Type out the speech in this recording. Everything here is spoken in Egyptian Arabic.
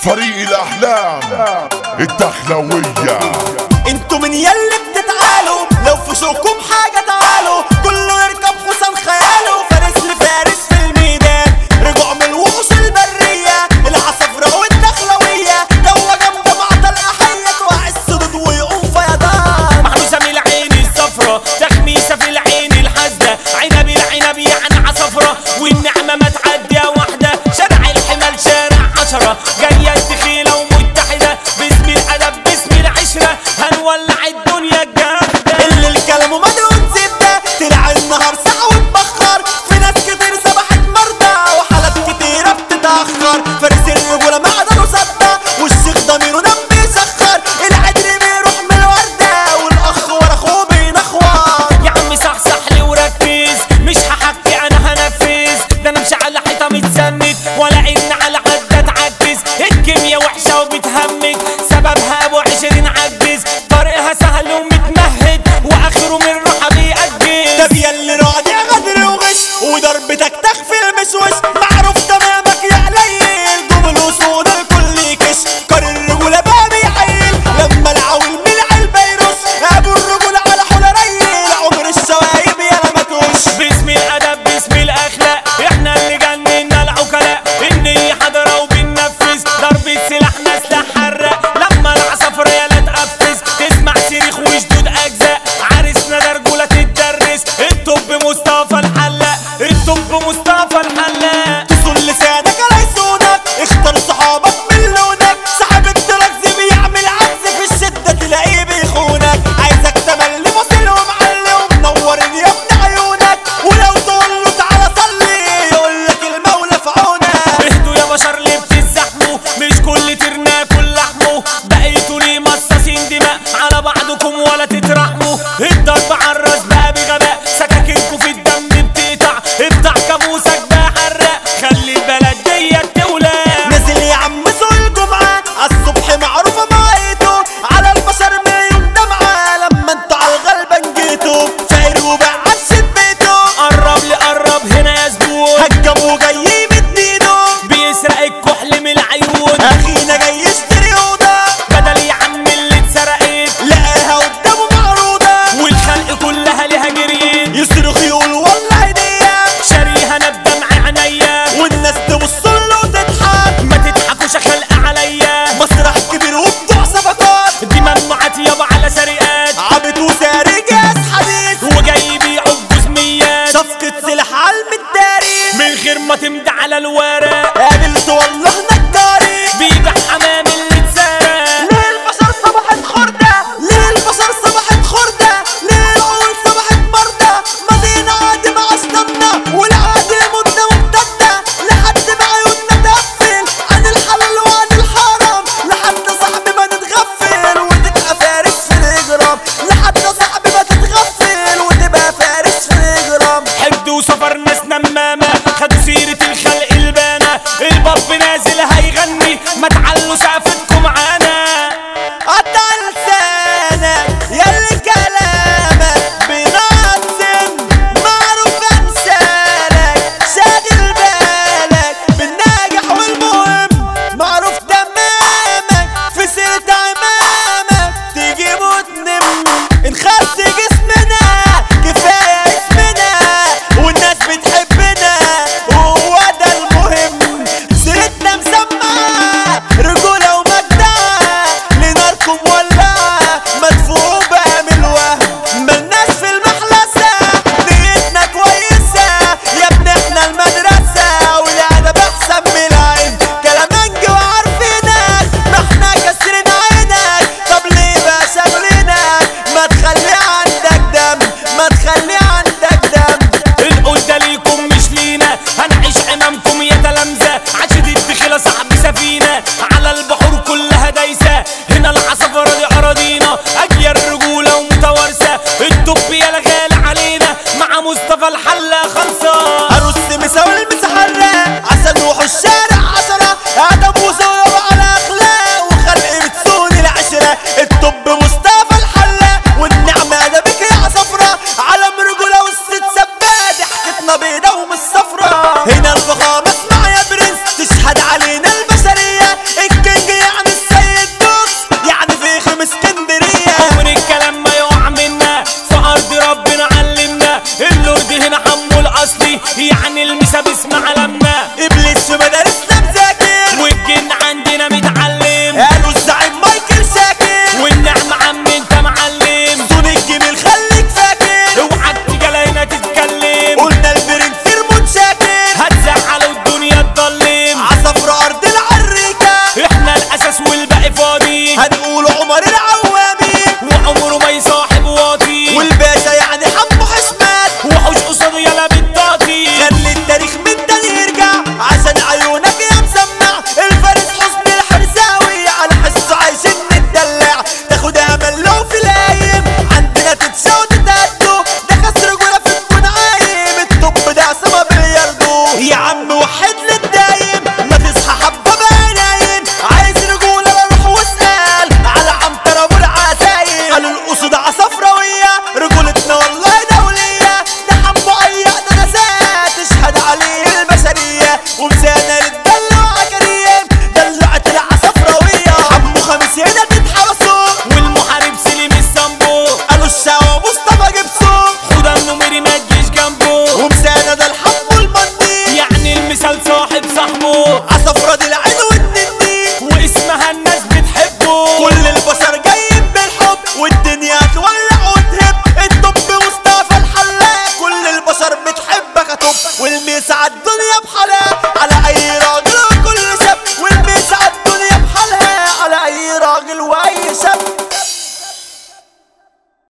فريق الأحلام الدخلوية انتوا من يلي بتتعالوا لو في سوقكم حاجة تعالوا كله يركب حسام خياله فارس لفارس في الميدان رجوع من الوحوش البرية العصفرة والدخلوية جوه جنب معطى الأحية توقع السدود ويقوم فيضان محروسة من العين الصفرة تخميسة في العين الحاسدة عنبي العنبي يعني عصفرة والنعمة ما تعدي واحدة شارع الحمل شارع عشرة جاية الدخيلة ومتحدة باسم الأدب باسم العشرة هنولع الدنيا الجامدة اللي الكلام مدعون زبدة طلع النهار ساعة واتبخر في ناس كتير سبحت مرضى وحالات كتيرة بتتأخر فارس الرجولة معدنه سدة والشيخ ضميره نام بيسخر العدل بيروح من الوردة والأخ ورا أخوه بينخور يا عم صحصح لي وركز مش هحكي انا هنفذ ده انا مش على حيطه متسند ولا ان على حد اتعكس الكيميا وحشه وبتهمك سببها ابو عشرين عجز طريقها سهل ومتمهد واخره من روحه بيأجز طب ياللي راضع غدر وغش وضربتك تخفي المشوش معروف تمامك يا قليل جمل وصول الكل يكش كار الرجولة بقى بيعيل لما العول من العلبة يرش ابو الرجولة على حول ريل عمر الشوايب يا لمتوش باسم الادب باسم الاخلاق احنا اللي جننا العقلاء النية حاضرة وبننفذ ضربة سلاحنا سلاح حراق لما العصفر يلا تقفز تسمع صريخ وشدود اجزاء عرسنا ده رجولة تتدرس الطب مصطفى الحلاق الطب مصطفى الحلاق تصل لسانك على يسودك اختار صحابك من لونك صاحب الدرجز بيعمل عجز في الشدة تلاقيه بيخونك عايزك تملي واصل ومعلي ومنور يا ابن عيونك ولو تقول له تعالى صلي يقول لك المولى في عونك اهدوا يا بشر ليه بتزحموا مش كل ترنا كل لحمه بقيتوا ليه مصاصين دماء على بعضكم ولا تترحموا الضرب عالراس بقى بغباء سكاكينكوا في الدم بتقطع افتح كابوسك بقى حرق خلي البلد ديت تولع نزل يا عم سوق الجمعة عالصبح معروفة مواقيته على البشر مليون دمعة لما انتوا على الغلبة جيتوا فاير وبقى عشت بيته قرب لي قرب هنا يا زبون هجم وجاي مد ايده بيسرق الكحل من العيون اخينا جاي يشتري اوضه بدل يا عم اللي اتسرقت لقاها قدامه معروضه والخلق كلها ليها جريين يصرخ يقول والله هديه شاريها انا بدمع عينيا والناس تبص له وتضحك ما تضحكوش خلق عليا مسرح كبير وبتوع صفقات دي ممنوعات يابا على سرقات عبد وساري جاز حديد وجاي يبيعوا بجزميات صفقة سلاح على المداري من غير ما تمضي على الورق قابلت والله نجاري بيبيع حمام اللي اتسرق ليه البشر صبحت خردة ليه البشر صبحت خردة ليه العقول صبحت مردة مدينة عادي مع اشطنا والعادي مدة ممتدة لحد ما عيوننا تقفل عن الحلال وعن الحرام لحد صاحبي ما تتغفل وتبقى فارس في الإجرام لحد صاحبي ما تتغفل وتبقى فارس في الإجرام حد وسفر ناس نمامة خدوا سيرة الخلق البانة الباب نازل هيغني ما تعلم لان المسا باسم علمنا ابليس في مدارسنا مذاكر والجن عندنا متعلم قالوا الزعيم مايكل ساكن والنعم عم انت معلم صون الجميل خليك فاكر اوعك تجي هنا تتكلم قلنا البرنس المتشاكر هتزعل والدنيا تضلم عصفر ارض العريكة احنا الاساس والباقي فاضي هنقول عمر العوامي وعمره ما يصاحب واطي والباشا يعني حمو حسمات وحوش قصاده يلا بالطاطي خلي التاريخ من تاني يرجع عشان عيونك يا مسمع الفارس حسن الحرزاوي على حسه عايزين نتدلع تاخد امل لو في الايم عندنا تتساوي وتتهدوا ده خسر جوله في الكون عايم الطب ده عصمه بلياردو يا عم وحد